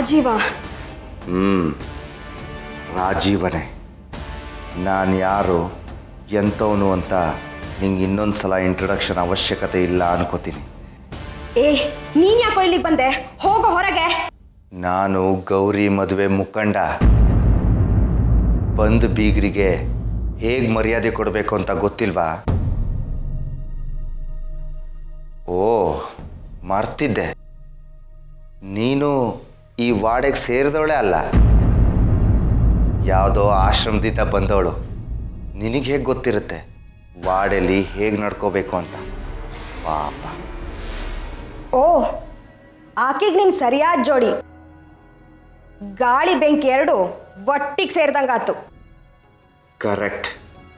ರಾಜೀವ ರಾಜೀವನೇ ನಾನು ಯಾರು ಎಂಥವನು ಅಂತ ನಿಂಗೆ ಇನ್ನೊಂದು ಸಲ ಇಂಟ್ರೊಡಕ್ಷನ್ ಅವಶ್ಯಕತೆ ಇಲ್ಲ ಅನ್ಕೋತೀನಿ ಏ ನೀನ್ ಯಾಕೋ ಇಲ್ಲಿಗೆ ಬಂದೆ ಹೋಗೋ ಹೊರಗೆ ನಾನು ಗೌರಿ ಮದುವೆ ಮುಖಂಡ ಬಂದು ಬೀಗರಿಗೆ ಹೇಗೆ ಮರ್ಯಾದೆ ಕೊಡಬೇಕು ಅಂತ ಗೊತ್ತಿಲ್ವಾ ಓ ಮರ್ತಿದ್ದೆ ನೀನು ಈ ವಾಡೆಗೆ ಸೇರಿದವಳೆ ಅಲ್ಲ ಯಾವುದೋ ಆಶ್ರಮದಿಂದ ಬಂದವಳು ನಿನಗೆ ಹೇಗೆ ಗೊತ್ತಿರುತ್ತೆ ವಾಡೆಲಿ ಹೇಗೆ ನಡ್ಕೋಬೇಕು ಅಂತ ಪಾಪ ಓ ಆಕೆಗೆ ನೀನ್ ಸರಿಯಾದ ಜೋಡಿ ಗಾಳಿ ಬೆಂಕಿ ಎರಡು ಒಟ್ಟಿಗೆ ಸೇರ್ದಂಗಾತು ಕರೆಕ್ಟ್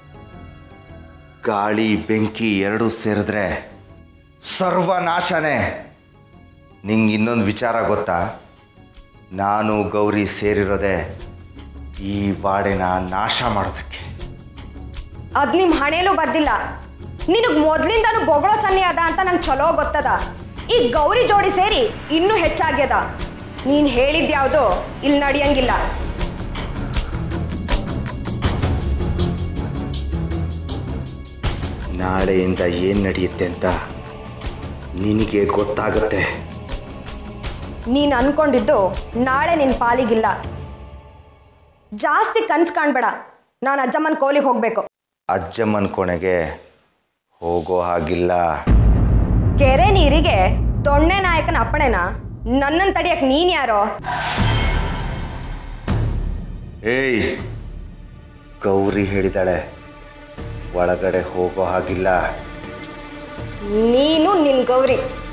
ಗಾಳಿ ಬೆಂಕಿ ಎರಡೂ ಸೇರಿದ್ರೆ ಸರ್ವನಾಶನೇ ನಿಂಗೆ ಇನ್ನೊಂದು ವಿಚಾರ ಗೊತ್ತಾ ನಾನು ಗೌರಿ ಸೇರಿರೋದೆ ಈ ವಾಡೆನ ನಾಶ ಮಾಡೋದಕ್ಕೆ ಅದ್ ನಿಮ್ ಹಣೆಲೂ ಬರ್ದಿಲ್ಲ ನಿನಗ್ ಮೊದ್ಲಿಂದಾನು ಬೊಗಳೋ ಸನ್ನಿ ಅದ ಅಂತ ನಂಗೆ ಚಲೋ ಗೊತ್ತದ ಈ ಗೌರಿ ಜೋಡಿ ಸೇರಿ ಇನ್ನೂ ಹೆಚ್ಚಾಗ್ಯದ ನೀನ್ ಹೇಳಿದ್ಯಾವ್ದು ಇಲ್ಲಿ ನಡೆಯಂಗಿಲ್ಲ ನಾಳೆಯಿಂದ ಏನು ನಡೆಯುತ್ತೆ ಅಂತ ನಿನಗೆ ಗೊತ್ತಾಗುತ್ತೆ ನೀನ್ ಅನ್ಕೊಂಡಿದ್ದು ನಾಳೆ ನಿನ್ ಪಾಲಿಗಿಲ್ಲ ಜಾಸ್ತಿ ಕನ್ಸ್ ಕಾಣ್ಬೇಡ ನಾನು ಅಜ್ಜಮ್ಮನ ಕೋಲಿಗೆ ಹೋಗ್ಬೇಕು ಅಜ್ಜಮ್ಮನ ಕೊನೆಗೆ ಹೋಗೋ ಹಾಗಿಲ್ಲ ಕೆರೆ ನೀರಿಗೆ ದೊಣ್ಣೆ ನಾಯಕನ ಅಪ್ಪಣೆನ ನನ್ನನ್ನು ತಡಿಯಕ್ ನೀನ್ ಯಾರೋ ಏಯ್ ಗೌರಿ ಹೇಳಿದಾಳೆ ಒಳಗಡೆ ಹೋಗೋ ಹಾಗಿಲ್ಲ ನೀನು ನಿನ್ ಗೌರಿ